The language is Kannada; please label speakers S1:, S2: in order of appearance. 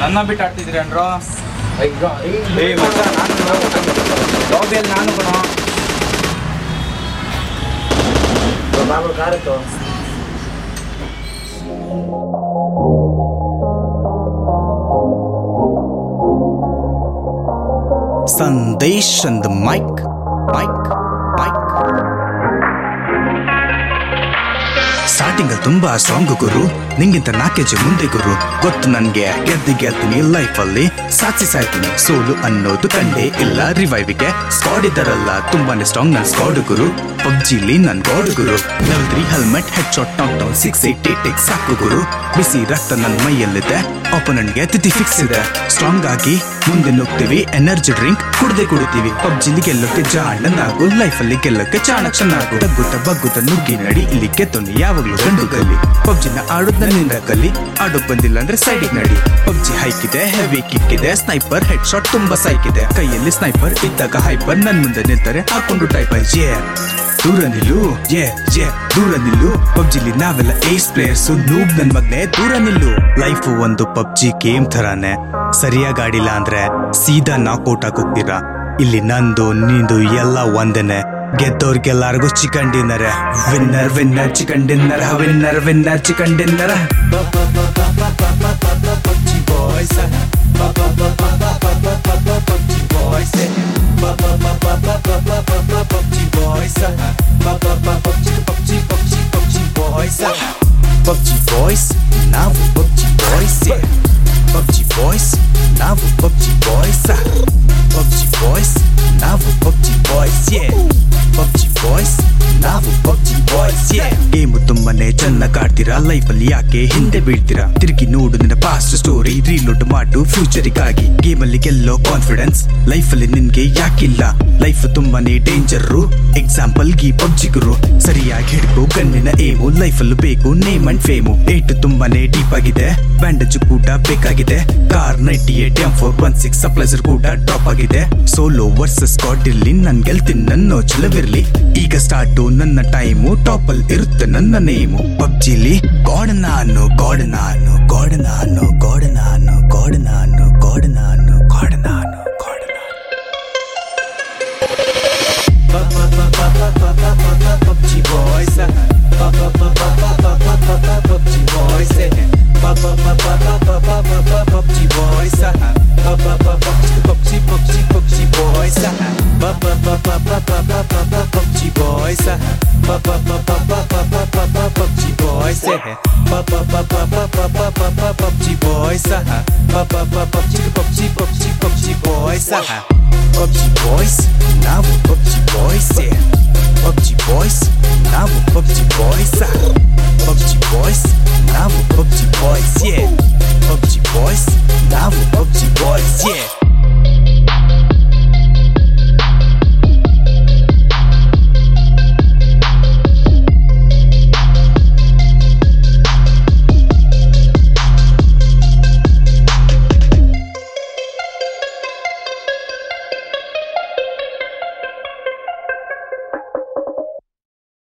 S1: ನನ್ನ ಬಿಟ್ಟು ಆಡ್ತಿದ್ರಿ ಅನ್ರೋ
S2: ಈಗ
S1: ಏ ಮಚ್ಚ ನಾನು ಲಾಬಿಯಲ್ಲಿ ನಾನು ಕಣೋ
S2: ಬಾಬು ಕಾರಿತ್ತು
S3: ಸಂದೇಶ್ ಅಂದ್ ಮೈಕ್ ಮೈಕ್ ಮೈಕ್ ಸ್ಟಾರ್ಟಿಂಗ್ ಅಲ್ಲಿ ತುಂಬಾ ಸ್ಟ್ರಾಂಗ್ ಗುರು ನಿಂಗಿಂತ ನಾಲ್ಕು ಮುಂದೆ ಗುರು ಗೊತ್ತು ನನ್ಗೆ ಗೆದ್ದು ಗೆಲ್ತೀನಿ ಲೈಫ್ ಅಲ್ಲಿ ಸಾಧಿಸಿ ಸಾಯ್ತೀನಿ ಸೋಲು ಅನ್ನೋದು ಕಂಡೇ ಇಲ್ಲ ರಿವೈವಿಗೆ ಸ್ಕಾಡ್ ಇದ್ದಾರಲ್ಲ ತುಂಬಾನೇ ಸ್ಟ್ರಾಂಗ್ ನನ್ ಸ್ಕಾಡ್ ಗುರು ಪಬ್ಜಿಲಿ ನನ್ ಗಾಡ್ ಗುರು level three helmet head shot knock down six eight eight ಸಾಕು ಗುರು ಬಿಸಿ ರಕ್ತ ನನ್ನ ಮೈಯಲ್ಲಿದೆ ಒಪೋನೆಂಟ್ಗೆ ತಿಥಿ ಫಿಕ್ಸ್ ಇದೆ ಸ್ಟ್ರಾಂಗ್ ಆಗಿ ಮುಂದೆ ನುಗ್ತೀವಿ ಎನರ್ಜಿ ಡ್ರಿಂಕ್ ಕುಡ್ದೆ ಕುಡಿತೀವಿ ಪಬ್ಜಿಲಿ ಗೆಲ್ಲೋಕೆ ಜಾಣನಾಗು ಲೈಫ್ ಅಲ್ಲಿ ಗೆಲ್ಲೋಕೆ ಚಾಣಕ್ಷನಾಗು ತಗ್ಗುತ್ತ ಬಗ್ಗುತ್ತ ನುಗ್ಗಿ ನಡಿ ಇಲ್ಲಿ ಕೆತ್ತೊಂದು ಯಾವಾಗ್ಲೂ ಗಂಡು ಗಲ್ಲಿ ಪಬ್ಜಿನ ಆಡೋದ್ ನನ್ನಿಂದ ಕಲಿ ಆಡೋಕ್ ಬಂದಿಲ್ಲ ಅಂದ್ರೆ ಸೈಡಿಗೆ ನಡಿ ಪಬ್ಜಿ ಹೈಕ್ ಇದೆ ಹೆವಿ ಕಿಕ್ ಇದೆ ಸ್ನೈಪರ್ ಹೆಡ್ ಶಾಟ್ ತುಂಬಾ ಸೈಕ್ ಇದೆ ಕೈಯಲ್ಲಿ ಸ್ನೈಪರ್ ಇದ್ದಾಗ ಹೈಪರ್ ನನ್ ಮುಂದೆ ನಿಂತಾರೆ ಹಾಕೊಂಡು ಟೈಪರ್ ಜೇ ದೂರ ನಿಲ್ಲು ಏ ಏ ದೂರ ನಿಲ್ಲು ಪಬ್ಜಿಲಿ ನಾವೆಲ್ಲ ಏಸ್ ಪ್ಲೇಯರ್ಸ್ ನೂಬ್ ನನ್ ಮಗ್ನೆ ದೂರ ನಿಲ್ಲು ಲೈಫ್ ಒಂದು ಪಬ್ಜಿ ಗೇಮ್ ತರಾನೆ ಸರಿಯಾಗಿ ಆಡಿಲ್ಲ ಅಂದ್ರೆ ಸೀದಾ ನಾಕೌಟ್ ಹೋಗ್ತೀರಾ ಇಲ್ಲಿ ನಂದು ನಿಂದು ಎಲ್ಲ ಒಂದೇನೆ ಗೆದ್ದವ್ರಿಗೆಲ್ಲಾರ್ಗು chicken dinner winner winner chicken dinner winner winner chicken dinner PUBG boys PUBG boys PUBG boys PUBG PUBG PUBG PUBG boys PUBG boys ನಾವು ಪಬ್ಜಿ ಬಾಯ್ಸ್ ಪಬ್ಜಿ ಬಾಯ್ಸ್ ನಾವು ಪಬ್ಜಿ ಬಾಯ್ಸ್ ಪಬ್ಜಿ ಬಾಯ್ಸ್ ನಾವು ಪಬ್ಜಿ ಬಾಯ್ಸ್ ಪಬ್ಜಿ ಬಾಯ್ಸ್ ನಾವು ಪಬ್ಜಿ ಬಾಯ್ಸ್ ಗೇಮು ತುಂಬಾನೇ ಚೆನ್ನಾಗ್ ಆಡ್ತೀರಾ ಲೈಫ್ ಅಲ್ಲಿ ಯಾಕೆ ಹಿಂದೆ ಬೀಳ್ತೀರಾ ತಿರುಗಿ ನೋಡು ನಿನ್ನ ಪಾಸ್ಟ್ ಸ್ಟೋರಿ ರೀಲೋಡ್ ಮಾಡು ಫ್ಯೂಚರಿಗಾಗಿ ಗೇಮ್ ಅಲ್ಲಿ ಗೆಲ್ಲೋ ಕಾನ್ಫಿಡೆನ್ಸ್ ಲೈಫ್ ಅಲ್ಲಿ ನಿನ್ಗೆ ಯಾಕಿಲ್ಲ ಲೈಫ್ ತುಂಬಾನೇ ಡೇಂಜರ್ ಎಕ್ಸಾಂಪಲ್ ಗಿ ಪಬ್ಜಿ ಗುರು ಸರಿಯಾಗಿ ಹಿಡ್ಕೋ ಗಣ್ಣಿನ ಏಮು ಲೈಫ್ ಅಲ್ಲೂ ಬೇಕು ನೇಮ್ ಅಂಡ್ ಫೇಮು ಏಟ್ ತುಂಬಾನೇ ಡೀಪ್ ಆಗಿದೆ ಬ್ಯಾಂಡೇಜ್ ಕೂಡ ಬೇಕಾಗಿದೆ Kar ninety eight M four one six suppressor ಕೂಡ ಡ್ರಾಪ್ ಆಗಿದೆ ಸೋಲೋ ವರ್ಸಸ್ ಸ್ಕಾಟ್ ಇರ್ಲಿ ನನ್ ಗೆಲ್ತೀನಿ ನನ್ನ ಚಲವಿರ್ಲಿ ಈಗ ಸ್ಟಾರ್ಟು ನನ್ನ ಟೈಮು ಟಾಪ್ ಅಲ್ಲಿ ಇರುತ್ತೆ ನನ್ನ ನೇಮು ಪಬ್ಜಿಲಿ ಗಾಡ್ ನಾನು ಗಾಡ್ ನಾನು ಗಾಡ್ ನಾನು ಗಾಡ್ ನಾನು ಗಾಡ್ ನಾನು ಗಾಡ್ ನಾನು ಗಾಡ್ ನಾನು ಗಾಡ್ ನಾನು PUBG boys PUBG boys PUBG boys PUBG PUBG PUBG boys PUBG boys PUBG boys PUBG boys PUBG PUBG PUBG PUBG boys PUBG boys ನಾವು PUBG boys PUBG boys ನಾವು PUBG boys PUBG boys ನಾವು PUBG boys yeah PUBG boys ನಾವು PUBG boys yeah